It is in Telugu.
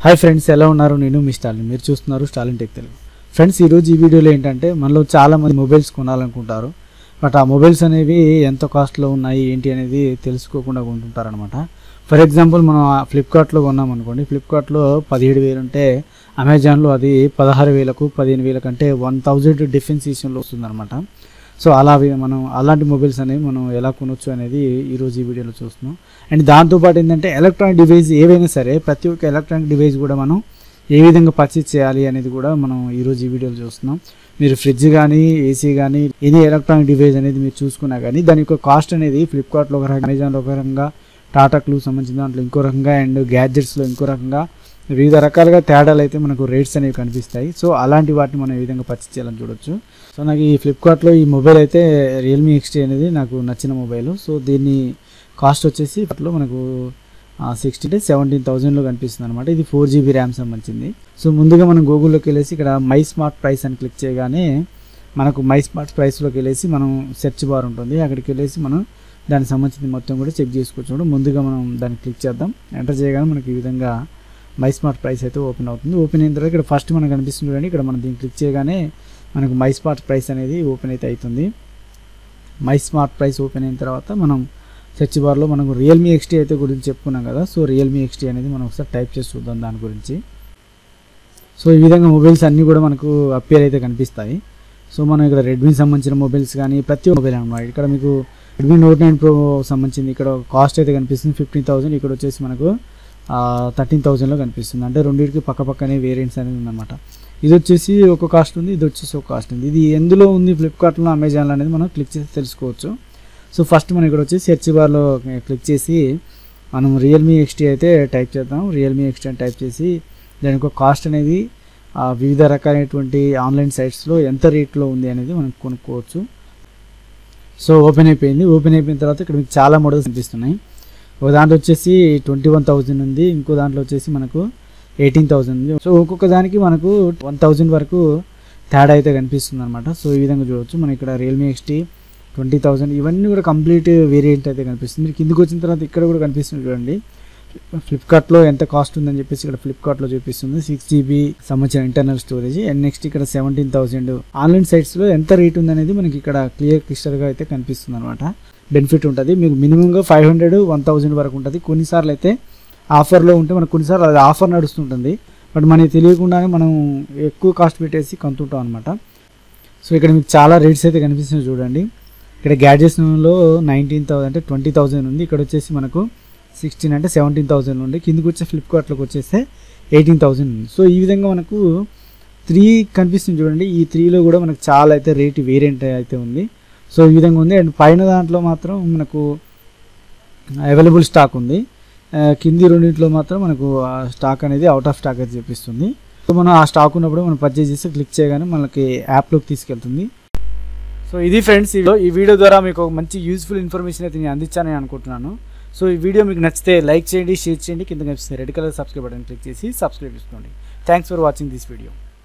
హాయ్ ఫ్రెండ్స్ ఎలా ఉన్నారు నేను మీ స్టాలిన్ మీరు చూస్తున్నారు స్టాలిన్ టెక్ తెలుగు ఫ్రెండ్స్ ఈరోజు ఈ వీడియోలో ఏంటంటే మనలో చాలా మంది మొబైల్స్ కొనాలనుకుంటారు బట్ ఆ మొబైల్స్ అనేవి ఎంత కాస్ట్లో ఉన్నాయి ఏంటి అనేది తెలుసుకోకుండా కొంటుంటారనమాట ఫర్ ఎగ్జాంపుల్ మనం ఫ్లిప్కార్ట్లో కొన్నాం అనుకోండి ఫ్లిప్కార్ట్లో పదిహేడు వేలు ఉంటే అమెజాన్లో అది పదహారు వేలకు పదిహేను వేలకు అంటే వన్ థౌజండ్ డిఫరెన్సియేషన్లో వస్తుందన్నమాట సో అలా వి- మనం అలాంటి మొబైల్స్ అనేవి మనం ఎలా కొనొచ్చు అనేది ఈరోజు ఈ వీడియోలో చూస్తున్నాం అండ్ దాంతోపాటు ఏంటంటే ఎలక్ట్రానిక్ డివైస్ ఏవైనా సరే ప్రతి ఒక్క ఎలక్ట్రానిక్ డివైస్ కూడా మనం ఏ విధంగా పర్చేస్ చేయాలి అనేది కూడా మనం ఈరోజు ఈ వీడియోలో చూస్తున్నాం మీరు ఫ్రిడ్జ్ కానీ ఏసీ కానీ ఎనీ ఎలక్ట్రానిక్ డివైస్ అనేది మీరు చూసుకున్నా కానీ దాని యొక్క కాస్ట్ అనేది ఫ్లిప్కార్ట్లో ఒక రకంగా అమెజాన్లో ఒక రకంగా టాటాకు సంబంధించిన దాంట్లో ఇంకో రకంగా అండ్ గ్యాడ్జెట్స్లో ఇంకో రకంగా వివిధ రకాలుగా తేడాలు అయితే మనకు రేట్స్ అనేవి కనిపిస్తాయి సో అలాంటి వాటిని మనం ఏ విధంగా పర్చేస్ చేయాలని చూడొచ్చు సో నాకు ఈ ఫ్లిప్కార్ట్లో ఈ మొబైల్ అయితే రియల్మీ ఎక్స్టీ అనేది నాకు నచ్చిన మొబైల్ సో దీన్ని కాస్ట్ వచ్చేసి ఇప్పట్లో మనకు సిక్స్టీ అంటే సెవెంటీన్ థౌజండ్లో కనిపిస్తుంది అనమాట ఇది ఫోర్ జీబీ ర్యామ్ సంబంధించింది సో ముందుగా మనం గూగుల్లోకి వెళ్ళేసి ఇక్కడ మై స్మార్ట్ ప్రైస్ అని క్లిక్ చేయగానే మనకు మై స్మార్ట్ ప్రైస్లోకి వెళ్ళేసి మనం సెర్చ్ బార్ ఉంటుంది అక్కడికి వెళ్ళేసి మనం దానికి సంబంధించిన మొత్తం కూడా చెక్ చేసుకోవచ్చు ముందుగా మనం దాన్ని క్లిక్ చేద్దాం ఎంటర్ చేయగానే మనకి ఈ విధంగా మై స్మార్ట్ ప్రైస్ అయితే ఓపెన్ అవుతుంది ఓపెన్ అయిన తర్వాత ఇక్కడ ఫస్ట్ మనకు కనిపిస్తుంది చూడండి ఇక్కడ మనం దీన్ని క్లిక్ చేయగానే మనకు మై స్మార్ట్ ప్రైస్ అనేది ఓపెన్ అయితే అవుతుంది మై స్మార్ట్ ప్రైస్ ఓపెన్ అయిన తర్వాత మనం సెర్చ్ బార్లో మనకు రియల్మీ ఎక్స్టీ అయితే గురించి చెప్పుకున్నాం కదా సో రియల్మీ ఎక్స్టీ అనేది మనం ఒకసారి టైప్ చేసి చూద్దాం దాని గురించి సో ఈ విధంగా మొబైల్స్ అన్నీ కూడా మనకు అప్పేర్ అయితే కనిపిస్తాయి సో మనం ఇక్కడ రెడ్మీ సంబంధించిన మొబైల్స్ కానీ ప్రతి ఒక్క మొబైల్ అనమాట ఇక్కడ మీకు రెడ్మీ నోట్ నైన్ ప్రో సంబంధించింది ఇక్కడ కాస్ట్ అయితే కనిపిస్తుంది ఫిఫ్టీన్ థౌసండ్ ఇక్కడ వచ్చేసి మనకు థర్టీన్ థౌసండ్లో కనిపిస్తుంది అంటే రెండింటికి పక్క పక్కనే వేరియంట్స్ అనేది ఉందన్నమాట ఇది వచ్చేసి ఒక కాస్ట్ ఉంది ఇది వచ్చేసి ఒక కాస్ట్ ఉంది ఇది ఎందులో ఉంది ఫ్లిప్కార్ట్లో అమెజాన్లో అనేది మనం క్లిక్ చేసి తెలుసుకోవచ్చు సో ఫస్ట్ మనం ఇక్కడ వచ్చి సెర్చ్ బార్లో క్లిక్ చేసి మనం రియల్మీ ఎక్స్టీ అయితే టైప్ చేద్దాం రియల్మీ ఎక్స్టీ అని టైప్ చేసి దాని యొక్క కాస్ట్ అనేది ఆ, వివిధ రకాలైనటువంటి ఆన్లైన్ సైట్స్లో ఎంత రేట్లో ఉంది అనేది మనం కొనుక్కోవచ్చు సో ఓపెన్ అయిపోయింది ఓపెన్ అయిపోయిన తర్వాత ఇక్కడ మీకు చాలా మోడల్స్ కనిపిస్తున్నాయి ఒక దాంట్లో వచ్చేసి ట్వంటీ వన్ థౌజండ్ ఉంది ఇంకో దాంట్లో వచ్చేసి మనకు ఎయిటీన్ థౌజండ్ ఉంది సో ఒక్కొక్క దానికి మనకు వన్ థౌజండ్ వరకు తేడా అయితే కనిపిస్తుంది అనమాట సో ఈ విధంగా చూడవచ్చు మనం ఇక్కడ రియల్మీ ఎక్స్టీ ట్వంటీ థౌజండ్ ఇవన్నీ కూడా కంప్లీట్ వేరియంట్ అయితే కనిపిస్తుంది మీరు కిందికి వచ్చిన తర్వాత ఇక్కడ కూడా కనిపిస్తుంది చూడండి ఫ్లిప్కార్ట్లో ఎంత కాస్ట్ ఉందని చెప్పేసి ఇక్కడ ఫ్లిప్కార్ట్లో చూపిస్తుంది సిక్స్ జీబీ సంబంధించిన ఇంటర్నల్ స్టోరేజ్ అండ్ నెక్స్ట్ ఇక్కడ సెవెంటీన్ థౌసండ్ ఆన్లైన్ సైట్స్లో ఎంత రేట్ ఉందనేది మనకి ఇక్కడ క్లియర్ క్లిస్టర్గా అయితే కనిపిస్తుంది అనమాట బెనిఫిట్ ఉంటుంది మీకు మినిమంగా ఫైవ్ హండ్రెడ్ వన్ థౌసండ్ వరకు ఉంటుంది కొన్నిసార్లు అయితే ఆఫర్లో ఉంటే మనకు కొన్నిసార్లు అది ఆఫర్ నడుస్తుంటుంది బట్ మనకి తెలియకుండానే మనం ఎక్కువ కాస్ట్ పెట్టేసి కొంటుంటాం అనమాట సో ఇక్కడ మీకు చాలా రేట్స్ అయితే కనిపిస్తున్నాయి చూడండి ఇక్కడ గ్యాడ్జెట్స్లో నైన్టీన్ థౌసండ్ అంటే ట్వంటీ థౌసండ్ ఉంది ఇక్కడ వచ్చేసి మనకు సిక్స్టీన్ అంటే సెవెంటీన్ థౌసండ్ ఉంది కిందకి వచ్చే ఫ్లిప్కార్ట్లోకి వచ్చేస్తే ఎయిటీన్ థౌసండ్ ఉంది సో ఈ విధంగా మనకు త్రీ కనిపిస్తుంది చూడండి ఈ త్రీలో కూడా మనకు చాలా అయితే రేట్ వేరియంట్ అయితే ఉంది సో ఈ విధంగా ఉంది అండ్ పైన దాంట్లో మాత్రం మనకు అవైలబుల్ స్టాక్ ఉంది ఆ, కింది రెండింటిలో మాత్రం మనకు ఆ స్టాక్ అనేది అవుట్ ఆఫ్ స్టాక్ అయితే చూపిస్తుంది సో మనం ఆ స్టాక్ ఉన్నప్పుడు మనం పర్చేజ్ చేసి క్లిక్ చేయగానే మనకి యాప్లోకి తీసుకెళ్తుంది సో ఇది ఫ్రెండ్స్ ఈ వీడియో ద్వారా మీకు ఒక మంచి యూస్ఫుల్ ఇన్ఫర్మేషన్ అయితే నేను అందించానని అనుకుంటున్నాను సో ఈ వీడియో మీకు నచ్చితే లైక్ చేయండి షేర్ చేయండి కింద కనిపిస్తుంది red colour subscribe button click చేసి సబ్స్క్రైబ్ చేసుకోండి thanks for watching this video